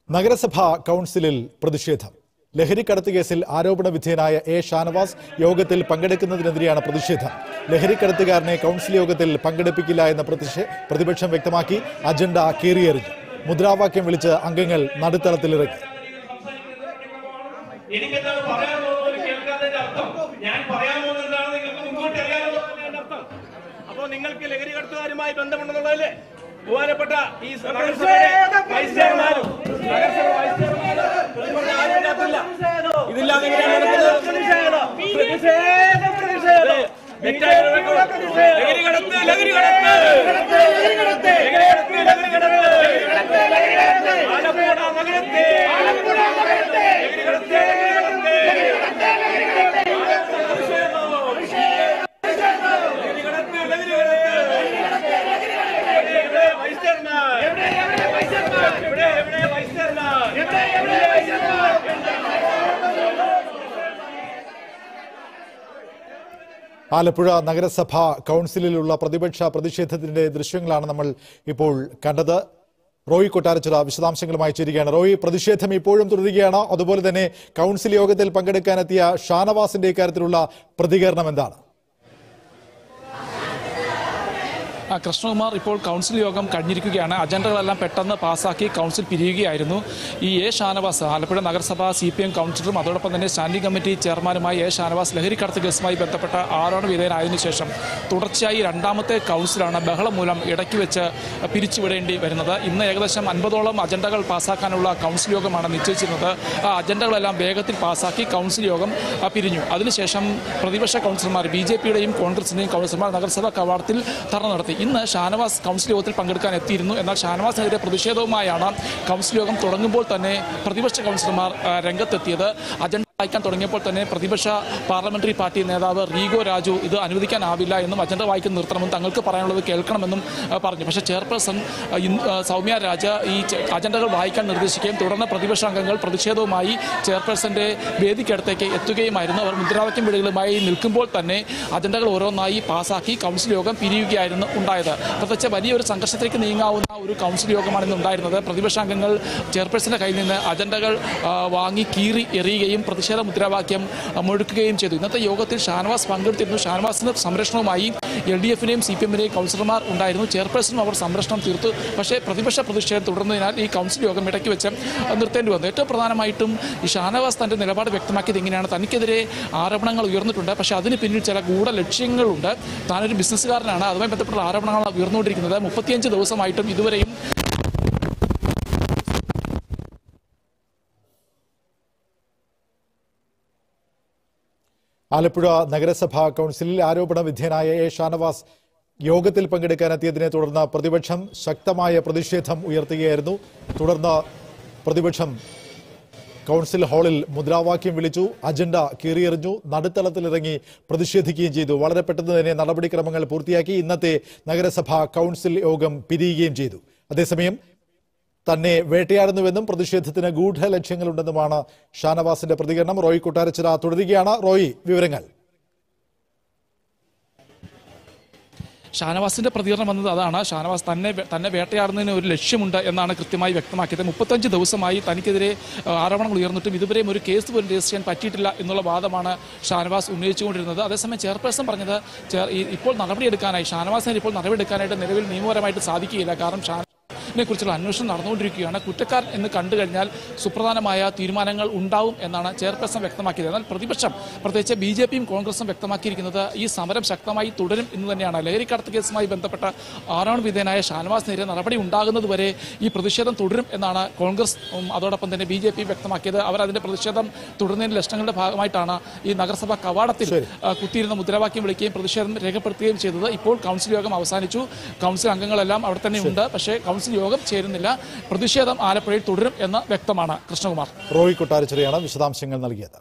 നഗരസഭാ കൗൺസിലിൽ പ്രതിഷേധം ലഹരിക്കടത്ത് കേസിൽ ആരോപണ വിധേയനായ എ ഷാനവാസ് യോഗത്തിൽ പങ്കെടുക്കുന്നതിനെതിരെയാണ് പ്രതിഷേധം ലഹരിക്കടത്തുകാരനെ കൗൺസിൽ യോഗത്തിൽ പങ്കെടുപ്പിക്കില്ല എന്ന പ്രതിഷേ- പ്രതിപക്ഷം വ്യക്തമാക്കി അജണ്ട കീറിയെറിഞ്ഞു മുദ്രാവാക്യം വിളിച്ച് അംഗങ്ങൾ നടുത്തളത്തിലിറങ്ങി എനിക്കെന്താണ് പറയാൻ പോകുന്നത് കേൾക്കാത്തതിന്റെ അർത്ഥം ഞാൻ പറയാൻ പോകുന്നത് എന്താണെന്ന് നിങ്ങൾക്ക് മുൻകൂട്ടി അറിയാമല്ലോ എന്നതിന്റെ അർത്ഥം അപ്പോ നിങ്ങൾക്ക് ലഹരി കടത്തുകാരുമായി ബന്ധമുണ്ടെന്നുള്ളതല്ലേ ബഹുമാനപ്പെട്ട ഈ നഗരസഭയുടെ വൈസ് ചെയർമാനും നഗരസഭ വൈസ് ചെയർമാനും പ്രതിപക്ഷ ആരും ഇതിനകത്തില്ല. ഇതില്ലാതെ എങ്ങനെയാണ് നടക്കുന്നത്? അതെ, തെറ്റായ ഒരു record. ലഹരി കടത്ത് ലഹരി കടത്ത് ലഹരി കടത്ത് ലഹരി കടത്ത് ആലപ്പുഴ നഗരത്തെ ലഹരി കടത്ത് ലഹരി കടത്ത് ലഹരി കടത്ത് ലഹരി കടത്ത് എവിടെ വൈസ് ചെയർമാൻ എവിടെ എവിടെ വൈസ് ചെയർമാൻ ആലപ്പുഴ നഗരസഭാ കൗൺസിലിലുള്ള പ്രതിപക്ഷ പ്രതിഷേധത്തിന്റെ ദൃശ്യങ്ങളാണ് നമ്മൾ ഇപ്പോൾ കണ്ടത് റോയി കൊട്ടാരച്ചിറ വിശദാംശങ്ങളുമായി ചേരുകയാണ് റോയി പ്രതിഷേധം ഇപ്പോഴും തുടരുകയാണ് അതുപോലെ തന്നെ കൗൺസിൽ യോഗത്തിൽ പങ്കെടുക്കാനെത്തിയ ഷാനവാസിന്റെ ഇക്കാര്യത്തിലുള്ള പ്രതികരണം എന്താണ് ആ, കൃഷ്ണകുമാർ ഇപ്പോൾ കൗൺസിൽ യോഗം കഴിഞ്ഞിരിക്കുകയാണ് അജണ്ടകളെല്ലാം പെട്ടെന്ന് പാസ്സാക്കി കൗൺസിൽ പിരിയുകയായിരുന്നു ഈ എ ഷാനവാസ് ആലപ്പുഴ നഗരസഭ സി പി എം കൗൺസിലറും അതോടൊപ്പം തന്നെ സ്റ്റാൻഡിംഗ് കമ്മിറ്റി ചെയർമാനുമായ എ ഷാനവാസ് ലഹരിക്കടത്ത് കേസുമായി ബന്ധപ്പെട്ട ആരോപണ വിധേയനായതിനു ശേഷം തുടർച്ചയായി രണ്ടാമത്തെ കൗൺസിലാണ് ബഹളം മൂലം ഇടയ്ക്ക് വെച്ച് പിരിച്ചുവിടേണ്ടി വരുന്നത് ഇന്ന് ഏകദേശം അൻപതോളം അജണ്ടകൾ പാസ്സാക്കാനുള്ള കൗൺസിൽ യോഗമാണ് നിശ്ചയിച്ചിരുന്നത് ആ അജണ്ടകളെല്ലാം വേഗത്തിൽ പാസ്സാക്കി കൗൺസിൽ യോഗം ആ, പിരിഞ്ഞു അതിനുശേഷം പ്രതിപക്ഷ കൗൺസിലർമാർ ബി ജെ പിയുടെയും കോൺഗ്രസിന്റെയും കൗൺസിലർമാർ നഗരസഭാ കവാടത്തിൽ ധർണ നടത്തി ഇന്ന് ഷാനവാസ് കൗൺസിൽ യോഗത്തിൽ പങ്കെടുക്കാൻ എത്തിയിരുന്നു എന്നാൽ ഷാനവാസിനെതിരെ പ്രതിഷേധവുമായാണ് കൗൺസിൽ യോഗം തുടങ്ങുമ്പോൾ തന്നെ പ്രതിപക്ഷ കൗൺസിലർമാർ ആ, രംഗത്തെത്തിയത് അജണ്ട വായിക്കാൻ തുടങ്ങിയപ്പോൾ തന്നെ പ്രതിപക്ഷ പാർലമെന്ററി പാർട്ടി നേതാവ് റീഗോ രാജു ഇത് അനുവദിക്കാനാവില്ല എന്നും അജണ്ട വായിക്കാൻ നിർത്തണമെന്നും തങ്ങൾക്ക് പറയാനുള്ളത് കേൾക്കണമെന്നും ആ, പറഞ്ഞു പക്ഷേ ചെയർപേഴ്സൺ ആ, ഇൻ- ആ, സൗമ്യ രാജ ഈ ചെ- അജണ്ടകൾ വായിക്കാൻ നിർദ്ദേശിക്കുകയും തുടർന്ന് പ്രതിപക്ഷ അംഗങ്ങൾ പ്രതിഷേധവുമായി ചെയർപേഴ്സന്റെ വേദിക്കടുത്തേക്ക് എത്തുകയുമായിരുന്നു അവർ മുദ്രാവാക്യം വിളികളുമായി നിൽക്കുമ്പോൾ തന്നെ അജണ്ടകൾ ഓരോന്നായി പാസാക്കി കൗൺസിൽ യോഗം പിരിയുകയായിരുന്നു ഉണ്ടായത് പ്രത്യേകിച്ച് വലിയൊരു സംഘർഷത്തിലേക്ക് നീങ്ങാവുന്ന ഒരു കൗൺസിൽ യോഗമാണ് ഇന്ന് ഉണ്ടായിരുന്നത് പ്രതിപക്ഷ അംഗങ്ങൾ ചെയർപേഴ്സന്റെ കയ്യിൽ നിന്ന് അജണ്ടകൾ ആ, വാങ്ങി കീറി എറിയുകയും പ്രതിഷേധ മുദ്രാവാക്യം ആ, മുഴക്കുകയും ചെയ്തു ഇന്നത്തെ യോഗത്തിൽ ഷാനവാസ് പങ്കെടുത്തിരുന്നു ഷാനവാസിന് സംരക്ഷണവുമായി എൽ ഡി എഫിനെയും സി പി എമ്മിനെയും കൗൺസിലർമാർ ഉണ്ടായിരുന്നു ചെയർപേഴ്സണും അവർ സംരക്ഷണം തീർത്തു പക്ഷേ പ്രതിപക്ഷ പ്രതിഷേധം തുടർന്നതിനാൽ ഈ കൗൺസിൽ യോഗം ഇടയ്ക്ക് വെച്ച് നിർത്തേണ്ടി വന്നു ഏറ്റവും പ്രധാനമായിട്ടും ഈ ഷാനവാസ് തന്റെ നിലപാട് വ്യക്തമാക്കിയത് ഇങ്ങനെയാണ് തനിക്കെതിരെ ആരോപണങ്ങൾ ഉയർന്നിട്ടുണ്ട് പക്ഷേ അതിന് പിന്നിൽ ചില ഗൂഢ ലക്ഷ്യങ്ങളുണ്ട് താനൊരു ബിസിനസ്സുകാരനാണ് അതുമായി ബന്ധപ്പെട്ട ആരോപണങ്ങളാണ് ഉയർന്നുകൊണ്ടിരിക്കുന്നത് മുപ്പത്തിയഞ്ച് ദിവസമായിട്ടും ഇതുവരെയും ആലപ്പുഴ നഗരസഭാ കൗൺസിലിൽ ആരോപണ വിധേയനായ എ ഷാനവാസ് യോഗത്തിൽ പങ്കെടുക്കാനെത്തിയതിനെ തുടർന്ന് പ്രതിപക്ഷം ശക്തമായ പ്രതിഷേധം ഉയർത്തുകയായിരുന്നു തുടർന്ന് പ്രതിപക്ഷം കൗൺസിൽ ഹാളിൽ മുദ്രാവാക്യം വിളിച്ചു അജണ്ട കീറിയെറിഞ്ഞു നടുത്തളത്തിലിറങ്ങി പ്രതിഷേധിക്കുകയും ചെയ്തു വളരെ പെട്ടെന്ന് തന്നെ നടപടിക്രമങ്ങൾ പൂർത്തിയാക്കി ഇന്നത്തെ നഗരസഭാ കൗൺസിൽ യോഗം പിരിയുകയും ചെയ്തു അതേസമയം തന്നെ വേട്ടയാടുന്നുവെന്നും പ്രതിഷേധത്തിന് ഗൂഢലക്ഷ്യങ്ങളുണ്ടെന്നുമാണ് ഷാനവാസിന്റെ പ്രതികരണം റോയ് കൊട്ടാരച്ചിറ തുടരുകയാണ് റോയി വിവരങ്ങൾ ഷാനവാസിന്റെ പ്രതികരണം വന്നത് അതാണ് ഷാനവാസ് തന്നെ തന്നെ വേട്ടയാടുന്നതിന് ഒരു ലക്ഷ്യമുണ്ട് എന്നാണ് കൃത്യമായി വ്യക്തമാക്കിയത് മുപ്പത്തഞ്ച് ദിവസമായി തനിക്കെതിരെ ആ, ആരോപണങ്ങൾ ഉയർന്നിട്ടും ഇതുവരെയും ഒരു കേസ് പോലും രജിസ്റ്റർ ചെയ്യാൻ പറ്റിയിട്ടില്ല എന്നുള്ള വാദമാണ് ഷാനവാസ് ഉന്നയിച്ചുകൊണ്ടിരുന്നത് അതേസമയം ചെയർപേഴ്സൺ പറഞ്ഞത് ചെയർ- ഈ- ഇപ്പോൾ നടപടിയെടുക്കാനായി ഷാനവാസിന് ഇപ്പോൾ നടപടിയെടുക്കാനായിട്ട് നിലവിൽ നിയമപരമായിട്ട് സാധിക്കുകയില്ല കാരണം ഷാ നെ കുറിച്ചുള്ള അന്വേഷണം നടന്നുകൊണ്ടിരിക്കുകയാണ് കുറ്റക്കാരൻ എന്ന് കണ്ടു കഴിഞ്ഞാൽ സുപ്രധാനമായ തീരുമാനങ്ങൾ ഉണ്ടാവും എന്നാണ് ചെയർപേഴ്സൺ വ്യക്തമാക്കിയത് എന്നാൽ പ്രതിപക്ഷം പ്രത്യേകിച്ച് ബി ജെ പിയും കോൺഗ്രസും വ്യക്തമാക്കിയിരിക്കുന്നത് ഈ സമരം ശക്തമായി തുടരും എന്ന് തന്നെയാണ് ലഹരിക്കടത്ത് കേസുമായി ബന്ധപ്പെട്ട ആരോപണ വിധേയനായ ഷാനവാസിനെതിരെ നടപടി ഉണ്ടാകുന്നതുവരെ ഈ പ്രതിഷേധം തുടരും എന്നാണ് കോൺഗ്രസ് ഉം, അതോടൊപ്പം തന്നെ ബി ജെ പി വ്യക്തമാക്കിയത് അവർ അതിന്റെ പ്രതിഷേധം തുടരുന്നതിന്റെ ലക്ഷണങ്ങളുടെ ഭാഗമായിട്ടാണ് ഈ നഗരസഭ കവാടത്തിൽ ആ, കുത്തിയിരുന്ന മുദ്രാവാക്യം വിളിക്കുകയും പ്രതിഷേധം രേഖപ്പെടുത്തുകയും ചെയ്തത് ഇപ്പോൾ കൗൺസിൽ യോഗം അവസാനിച്ചു കൗൺസിൽ അംഗങ്ങളെല്ലാം അവിടെ തന്നെ ഉണ്ട് പക്ഷേ കൗൺസിൽ യോഗം ചേരുന്നില്ല പ്രതിഷേധം ആലപ്പുഴയിൽ തുടരും എന്ന് വ്യക്തമാണ് കൃഷ്ണകുമാർ റോയ് കൊട്ടാരച്ചിറയാണ് വിശദാംശങ്ങൾ നൽകിയത്